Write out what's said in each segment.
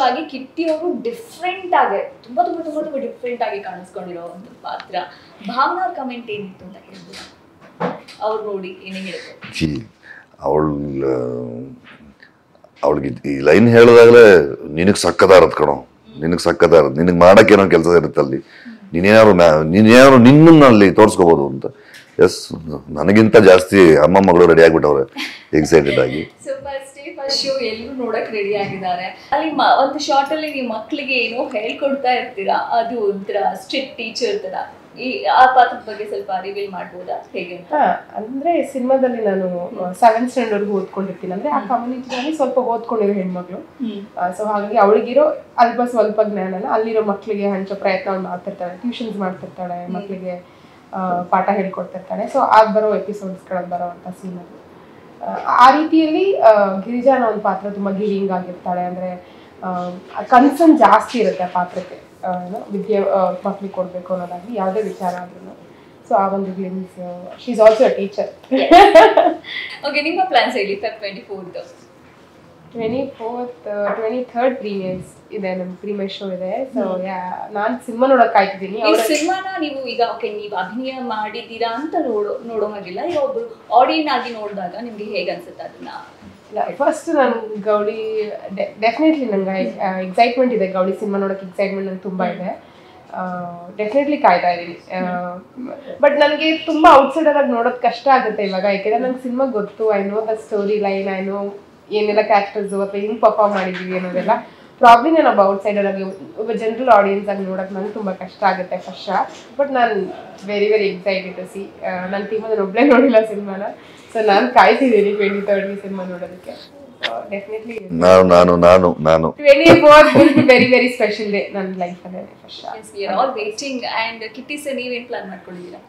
ವಿಶೇಷವಾಗಿ ಕಿಟ್ಟಿ ಅವರು ಡಿಫ್ರೆಂಟ್ ಆಗಿ ತುಂಬಾ ತುಂಬಾ ತುಂಬಾ ತುಂಬಾ ಡಿಫ್ರೆಂಟ್ ಆಗಿ ಕಾಣಿಸ್ಕೊಂಡಿರೋ ಒಂದು ಪಾತ್ರ ಭಾವನಾ ಕಮೆಂಟ್ ಏನಿತ್ತು ಅಂತ ಹೇಳ್ಬೋದು ಅವ್ರು ನೋಡಿ ಏನೇ ಹೇಳ್ಬೋದು ಅವಳ ಅವಳಿಗೆ ಈ ಲೈನ್ ಹೇಳಿದಾಗಲೇ ನಿನಗೆ ಸಕ್ಕದಾರದ್ ಕಣೋ ನಿನಗೆ ಸಕ್ಕದಾರದ್ ನಿನಗೆ ಮಾಡಕ್ಕೇನೋ ಕೆಲಸ ಇರುತ್ತೆ ಅಲ್ಲಿ ನೀನೇನಾದ್ರು ಮ್ಯಾ- ನೀನೇನಾದ್ರು ನಿನ್ನನ್ನು ಅಲ್ಲಿ ತೋರಿಸ್ಕೋಬೋದು ಅಂತ ಎಸ್ ನನಗಿಂತ ಜಾಸ್ತಿ ಅಮ್ಮ ಮಗಳು ರೆಡಿ ಆಗ್ಬಿಟ್ಟವ್ರೆ ಎಕ್ಸೈಟೆಡ್ ಆಗಿ so first day first show ಎಲ್ಲರೂ ನೋಡಕ್ ರೆಡಿ ಆಗಿದ್ದಾರೆ ಅಲ್ಲಿ ಮ- ಒಂದು ಶಾರ್ಟ್ ಅಲ್ಲಿ ನೀವು ಮಕ್ಕಳಿಗೆ ಏನೋ ಹೇಳ್ಕೊಡ್ತಾ ಇರ್ತೀರಾ ಅದು ಒಂಥರ ಸ್ಟ್ರಿಕ್ಟ್ ಟೀಚರ್ ತರ ಈ ಆ ಪಾತ್ರದ ಬಗ್ಗೆ ಸ್ವಲ್ಪ ರಿವೀಲ್ ಮಾಡ್ಬೋದಾ ಹೇಗೆ ಅಂತ ಹಾ ಅಂದ್ರೆ ಸಿನಿಮಾದಲ್ಲಿ ನಾನು ಸೆವೆಂತ್ ಸ್ಟ್ಯಾಂಡರ್ಡ್ ಓದ್ಕೊಂಡಿರ್ತೀನಿ ಅಂದ್ರೆ ಆ ಕಮ್ಯುನಿಟಿನಲ್ಲಿ ಸ್ವಲ್ಪ ಓದ್ಕೊಂಡಿರೋ ಹೆಣ್ಮಕ್ಳು ಸೊ ಹಾಗಾಗಿ ಅವಳಿಗಿರೋ ಅಲ್ಪ ಸ್ವಲ್ಪ ಜ್ಞಾನನ ಅಲ್ಲಿರೋ ಮಕ್ಕಳಿಗೆ ಹಂಚೋ ಪ್ರಯತ್ನ ಅವ್ಳು ಮಾಡ್ತಿರ್ತಾಳೆ ಟ್ಯೂಷನ್ಸ್ ಮಾಡ್ತಿರ್ತಾಳೆ ಮಕ್ಕಳಿಗೆ ಪಾಠ ಹೇಳ್ಕೊಡ್ತಿರ್ತಾಳೆ ಸೊ ಆಗ ಬರೋ ಎಪಿಸೋಡ್ಸ್ಗಳಲ್ಲಿ ಬರೋವಂಥ ಸೀನಲ್ಲಿ ಆ ರೀತಿಯಲ್ಲಿ ಆ, ಗಿರಿಜಾ ಅನ್ನೋ ಒಂದು ಪಾತ್ರ ತುಂಬಾ ಗಿರಿಂಗ್ ಆಗಿರ್ತಾಳೆ ಅಂದ್ರೆ ಕನ್ಸರ್ನ್ ಜಾಸ್ತಿ ಇರುತ್ತೆ ಆ ಪಾತ್ರಕ್ಕೆ ಆ, ಏನು, ವಿದ್ಯೆ ಮಕ್ಳಿಗೆ ಕೊಡಬೇಕು ಅನ್ನೋದಾಗಿ ಯಾವುದೇ ವಿಚಾರ ಆದ್ರೂ ಸೊ ಆ ಒಂದು glimpse she is also a teacher okay ನಿಮ್ಮ ಪ್ಲಾನ್ಸ್ ಹೇಳಿ Feb twenty fourth twenty fourth twenty third premieres ಇದೆ ನಮ್ಮ ಪ್ರೀಮಿಯರ್ ಶೋ ಇದೆ ಸೊ ಯಾ ನಾನು ಸಿನಿಮಾ ನೋಡಕ್ ಕಾಯ್ತಿದ್ದೀನಿ ಈ ಅವ್ರ ಸಿನಿಮಾನ ನೀವು ಈಗ ಓಕೆ ನೀವು ಅಭಿನಯ ಮಾಡಿದ್ದೀರಾ ಅಂತ ನೋಡೋ ನೋಡೋ ಹಾಗಿಲ್ಲ ಈಗ ಒಬ್ರು ಆಡಿಯನ್ ಆಗಿ ನೋಡಿದಾಗ ನಿಮ್ಗೆ ಹೇಗೆ ಅನ್ಸುತ್ತೆ ಅದನ್ನ ಫಸ್ಟ್ ನಾನು ಗೌಡಿ ಡೆಫಿನೆಟ್ಲಿ ನಂಗೆ ಎಕ್ಸೈಟ್ಮೆಂಟ್ ಇದೆ ಗೌಡಿ ಸಿನಿಮಾ ನೋಡೋಕೆ ಎಕ್ಸೈಟ್ಮೆಂಟ್ ನಂಗೆ ತುಂಬ ಇದೆ ಡೆಫಿನೆಟ್ಲಿ ಕಾಯ್ತಾ ಇದ್ದೀನಿ ಬಟ್ ನನಗೆ ತುಂಬ ಔಟ್ಸೈಡರ್ ಆಗಿ ನೋಡೋದು ಕಷ್ಟ ಆಗುತ್ತೆ ಇವಾಗ ಯಾಕೆಂದ್ರೆ ನಂಗೆ ಸಿನಿಮಾ ಗೊತ್ತು I know the story line I know ಏನೆಲ್ಲ ಕ್ಯಾರೆಕ್ಟರ್ಸು ಅಥವಾ ಹೆಂಗೆ ಪರ್ಫಾರ್ಮ್ ಮಾಡಿದ್ದೀವಿ ಅನ್ನೋದೆಲ್ಲ ಪ್ರಾಬ್ಲಿ ನಾನು ಒಬ್ಬ ಔಟ್ಸೈಡರ್ ಆಗಿ ಒಬ್ಬ ಜನರಲ್ ಆಡಿಯನ್ಸ್ ಆಗಿ ನೋಡೋಕೆ ನಂಗೆ ತುಂಬ ಕಷ್ಟ ಆಗುತ್ತೆ ಫಸ್ಟ್ ಬಟ್ ನಾನು very very excited to see ನನ್ನ ಟೀಮಲ್ಲಿ ಒಬ್ಬಳೇ ನೋಡಿಲ್ಲ ಸಿನಿಮಾನ ಸೊ ನಾನು ಕಾಯ್ತಿದ್ದೀನಿ ಟ್ವೆಂಟಿ ತರ್ಡ್ಗೆ ಸಿನಿಮಾ ನೋಡೋದಕ್ಕೆ ಡೆಫಿನೆಟ್ಲಿ ನಾನು ನಾನು ನಾನು ನಾನು twenty fourth will be very very special day ನನ್ನ ಲೈಫಲ್ಲೇ first we are all waiting and Kitty sir ನೀವೇನ್ ಪ್ಲಾನ್ ಮಾಡ್ಕೊಂಡಿದ್ದೀರಾ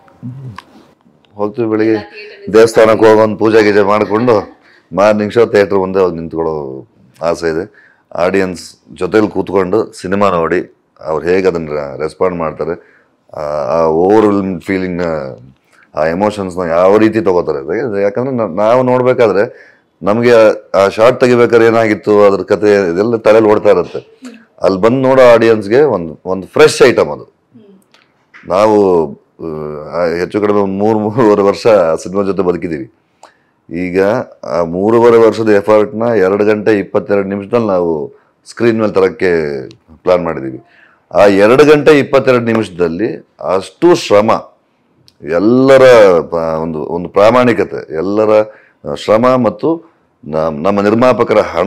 ಹೋಗ್ತೀವಿ ಬೆಳಿಗ್ಗೆ theatre ದೇವಸ್ಥಾನಕ್ಕೆ ಹೋಗಿ ಒಂದು ಪೂಜೆ ಗೀಜೆ ಮಾಡಿಕೊಂಡು ಮಾರ್ನಿಂಗ್ ಶೋ ಥಿಯೇಟ್ರ್ ಮುಂದೆ ಹೋಗಿ ನಿಂತ್ಕೊಳ್ಳೋ ಆಸೆ ಇದೆ ಆಡಿಯನ್ಸ್ ಜೊತೆಲಿ ಕೂತ್ಕೊಂಡು ಸಿನಿಮಾ ನೋಡಿ ಅವ್ರು ಹೇಗೆ ಅದನ್ನು ರೆಸ್ಪಾಂಡ್ ಮಾಡ್ತಾರೆ ಆ- ಆ ಓವರ್ ಫೀಲಿಂಗ್ನ ಆ ಎಮೋಷನ್ಸ್ನ ಯಾವ ರೀತಿ ತಗೋತಾರೆ ಯಾಕೆ- ಯಾಕಂದ್ರೆ ನಾ- ನಾವು ನೋಡ್ಬೇಕಾದ್ರೆ ನಮಗೆ ಆ ಶಾರ್ಟ್ ತೆಗಿಬೇಕಾದ್ರೆ ಏನಾಗಿತ್ತು ಅದ್ರ ಕತೆ ಇದೆಲ್ಲ ತಲೆಯಲ್ಲಿ ಓಡ್ತಾ ಇರುತ್ತೆ ಅಲ್ಲಿ ಬಂದು ನೋಡೋ ಆಡಿಯನ್ಸ್ಗೆ ಒಂದು ಒಂದು ಫ್ರೆಶ್ ಐಟಮ್ ಅದು ನಾವು ಆ, ಹೆಚ್ಚು ಕಡಿಮೆ ಒಂದು ಮೂರು ಮೂರುವರೆ ವರ್ಷ ಸಿನಿಮಾ ಜೊತೆ ಬದುಕಿದ್ದೀವಿ ಈಗ ಆ ಮೂರುವರೆ ವರ್ಷದ ಎಫರ್ಟ್ನ ಎರಡು ಗಂಟೆ ಇಪ್ಪತ್ತೆರಡು ನಿಮಿಷದಲ್ಲಿ ನಾವು ಸ್ಕ್ರೀನ್ ಮೇಲೆ ತರಕ್ಕೆ ಪ್ಲಾನ್ ಮಾಡಿದ್ದೀವಿ ಆ ಎರಡು ಗಂಟೆ ಇಪ್ಪತ್ತೆರಡು ನಿಮಿಷದಲ್ಲಿ ಅಷ್ಟು ಶ್ರಮ ಎಲ್ಲರ ಪ- ಒಂದು ಒಂದು ಪ್ರಾಮಾಣಿಕತೆ ಎಲ್ಲರ ಶ್ರಮ ಮತ್ತು ನ- ನಮ್ಮ ನಿರ್ಮಾಪಕರ ಹಣ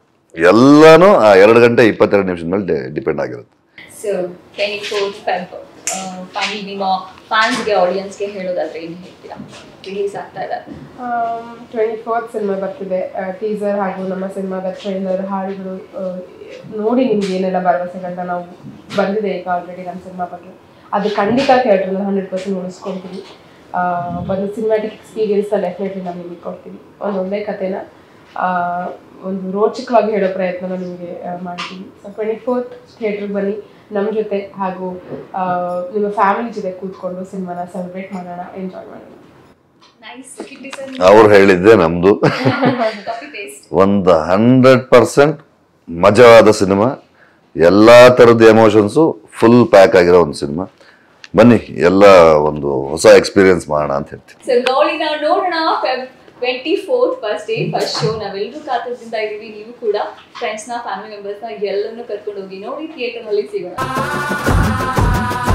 ಎಲ್ಲನೂ ಆ ಎರಡು ಗಂಟೆ ಇಪ್ಪತ್ತೆರಡು ನಿಮಿಷದ ಮೇಲೆ ಡಿಪೆಂಡ್ ಆಗಿರುತ್ತೆ so twenty fourth Feb final ನಿಮ್ಮ ಫ್ಯಾನ್ಸ್ಗೆ ಆಡಿಯನ್ಸ್ಗೆ ಹೇಳೋದಾದ್ರೆ ಏನು ಹೇಳ್ತೀರಾ ರಿಲೀಸ್ ಆಗ್ತಾ ಇದೆ ಟ್ವೆಂಟಿ ಫೋರ್ತ್ ಸಿನಿಮಾ ಬರ್ತಿದೆ ಟೀಸರ್ ಹಾಗೂ ನಮ್ಮ ಸಿನಿಮಾದ ಟ್ರೈಲರ್ ಹಾಡುಗಳು ಆ, ನೋಡಿ ನಿಮ್ಗೆ ಏನೆಲ್ಲ ಭರವಸೆಗಳನ್ನ ನಾವು ಬಂದಿದೆ ಈಗ ಆಲ್ರೆಡಿ ನಮ್ಮ ಸಿನಿಮಾ ಬಗ್ಗೆ ಅದು ಖಂಡಿತ ಥಿಯೇಟ್ರಲ್ಲಿ ಹಂಡ್ರೆಡ್ ಪರ್ಸೆಂಟ್ ಉಳಿಸ್ಕೊಳ್ತೀವಿ ಆ, ಒಂದು ಸಿನಿಮ್ಯಾಟಿಕ್ ಎಕ್ಸ್ಪೀರಿಯನ್ಸ್ನ ಡೆಫಿನೆಟ್ಲಿ ನಾವು ನಿಮಗೆ ಕೊಡ್ತೀವಿ ಒಂದು ಒಳ್ಳೆ ಕಥೆನ ಆ, ಒಂದು ರೋಚಕವಾಗಿ ಹೇಳೋ ಪ್ರಯತ್ನನ ನಿಮಗೆ ಮಾಡ್ತೀವಿ ಸೊ ಟ್ವೆಂಟಿ ಫೋರ್ತ್ ಥಿಯೇಟ್ರಿಗೆ ಬನ್ನಿ ನಮ್ಮ ಜೊತೆ ಹಾಗೂ ಆ, ನಿಮ್ಮ ಫ್ಯಾಮಿಲಿ ಜೊತೆ ಕೂತ್ಕೊಂಡು ಸಿನಿಮಾನ ಸೆಲೆಬ್ರೇಟ್ ಮಾಡೋಣ ಎಂಜಾಯ್ ಮಾಡೋಣ ನೈಸ್ ಕಿಟ್ಟಿ ಸರ್ ಅವ್ರು ಹೇಳಿದ್ದೆ ನಮ್ದು ಕಾಪಿ ಪೇಸ್ಟ್ ಒಂದು ಹಂಡ್ರೆಡ್ ಪರ್ಸೆಂಟ್ ಮಜವಾದ ಸಿನಿಮಾ ಎಲ್ಲ ಥರದ ಎಮೋಷನ್ಸು ಫುಲ್ ಪ್ಯಾಕ್ ಆಗಿರೋ ಒಂದು ಸಿನಿಮಾ ಬನ್ನಿ ಎಲ್ಲ ಒಂದು ಹೊಸ ಎಕ್ಸ್ಪೀರಿಯನ್ಸ್ ಮಾಡೋಣ ಅಂತ ಹೇಳ್ತೀನಿ ಸೊ ಗೌಳಿನ ನೋಡೋಣ Feb twenty fourth first day first show ನಾವೆಲ್ಲರೂ ಕಾತರದಿಂದ ಇದ್ದೀವಿ ನೀವು ಕೂಡ ಫ್ರೆಂಡ್ಸ್ನ ಫ್ಯಾಮಿಲಿ ಮೆಂಬರ್ಸ್ನ ಎಲ್ಲರನ್ನೂ ಕರ್ಕೊಂಡು ಹೋಗಿ ನೋಡಿ ಥಿಯೇಟರ್ನಲ್ಲಿ ಸಿಗೋಣ